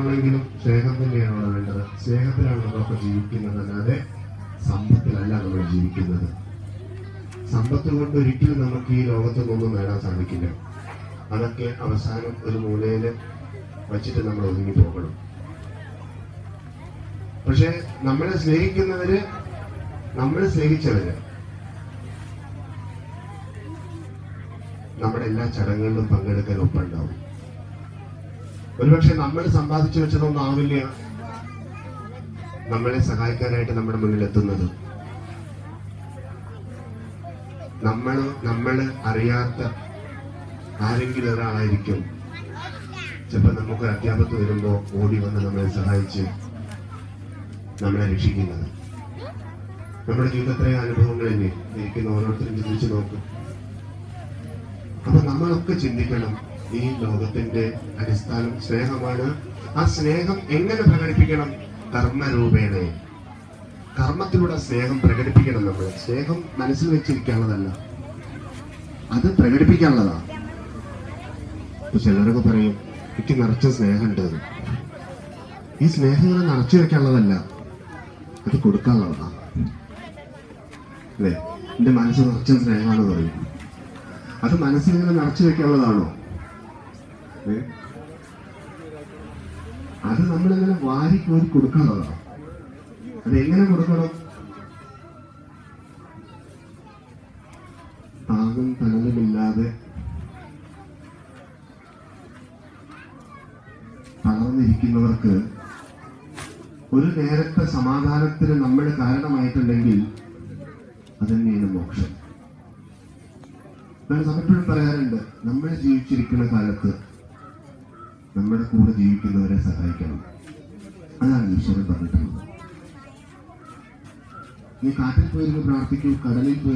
എന്താണെങ്കിലും സ്നേഹം തന്നെയാണ് അവിടെ വേണ്ടത് സ്നേഹത്തിലാണ് നമ്മളൊക്കെ ജീവിക്കുന്നത് അല്ലാതെ സമ്പത്തിലല്ല നമ്മൾ ജീവിക്കുന്നത് സമ്പത്ത് കൊണ്ട് ഒരിക്കലും നമുക്ക് ഈ ലോകത്ത് നിന്നൊന്നും നേടാൻ സാധിക്കില്ല അതൊക്കെ അവസാനം ഒരു മൂലയിൽ വച്ചിട്ട് നമ്മൾ ഒതുങ്ങി പോകണം പക്ഷെ നമ്മളെ സ്നേഹിക്കുന്നവര് നമ്മളെ സ്നേഹിച്ചവര് നമ്മുടെ എല്ലാ ചടങ്ങുകളിലും പങ്കെടുക്കാൻ ഒപ്പുണ്ടാവും ഒരുപക്ഷെ നമ്മൾ സമ്പാദിച്ചു വെച്ചതൊന്നും ആവില്ല നമ്മളെ സഹായിക്കാനായിട്ട് നമ്മുടെ മുന്നിൽ എത്തുന്നത് നമ്മൾ നമ്മൾ അറിയാത്ത ആരെങ്കിലും ഒരാളായിരിക്കും ചിലപ്പോൾ നമുക്ക് അധ്യാപകത്ത് വരുമ്പോൾ ഓടി വന്ന് നമ്മളെ സഹായിച്ച് നമ്മളെ രക്ഷിക്കുന്നത് നമ്മുടെ ജീവിതത്തിലെ അനുഭവങ്ങളില്ലേ ഇരിക്കുന്ന ഓരോരുത്തരും ചിന്തിച്ചു നോക്കും അപ്പൊ നമ്മളൊക്കെ ചിന്തിക്കണം ഈ ലോകത്തിന്റെ അടിസ്ഥാനം സ്നേഹമാണ് ആ സ്നേഹം എങ്ങനെ പ്രകടിപ്പിക്കണം കർമ്മരൂപേണ കർമ്മത്തിലൂടെ സ്നേഹം പ്രകടിപ്പിക്കണം നമ്മൾ സ്നേഹം മനസ്സിൽ വെച്ചിരിക്കാനുള്ളതല്ല അത് പ്രകടിപ്പിക്കാനുള്ളതാ ഇപ്പൊ ചിലരൊക്കെ പറയും എനിക്ക് നിറച്ച സ്നേഹമുണ്ട് എന്ന്. ഈ സ്നേഹം ഇങ്ങനെ നിറച്ചു വെക്കാനുള്ളതല്ല അത് കൊടുക്കാനുള്ളതാ അല്ലേ എന്റെ മനസ്സ് നിറച്ച സ്നേഹമാണ് പറയും അത് മനസ്സിൽ ഇങ്ങനെ നിറച്ചു വെക്കാനുള്ളതാണോ ഏ? അത് നമ്മളിങ്ങനെ വാരി കോരി കൊടുക്കാനുള്ളതാ അത് എങ്ങനെ കൊടുക്കണം താങ്ങും തണലുമില്ലാതെ തളർന്നിരിക്കുന്നവർക്ക് ഒരു നേരത്തെ സമാധാനത്തിന് നമ്മൾ കാരണമായിട്ടുണ്ടെങ്കിൽ അതന്നെയാണ് മോക്ഷം ഞാൻ പലപ്പോഴും പറയാറുണ്ട് നമ്മൾ ജീവിച്ചിരിക്കുന്ന കാലത്ത് നമ്മുടെ കൂടെ ജീവിക്കുന്നവരെ സഹായിക്കണം അതാണ് ഈശ്വരൻ പറഞ്ഞിട്ടുള്ളത് നീ കാട്ടിൽ പോയിരുന്നു പ്രാർത്ഥിക്കൂ കടലിൽ പോയി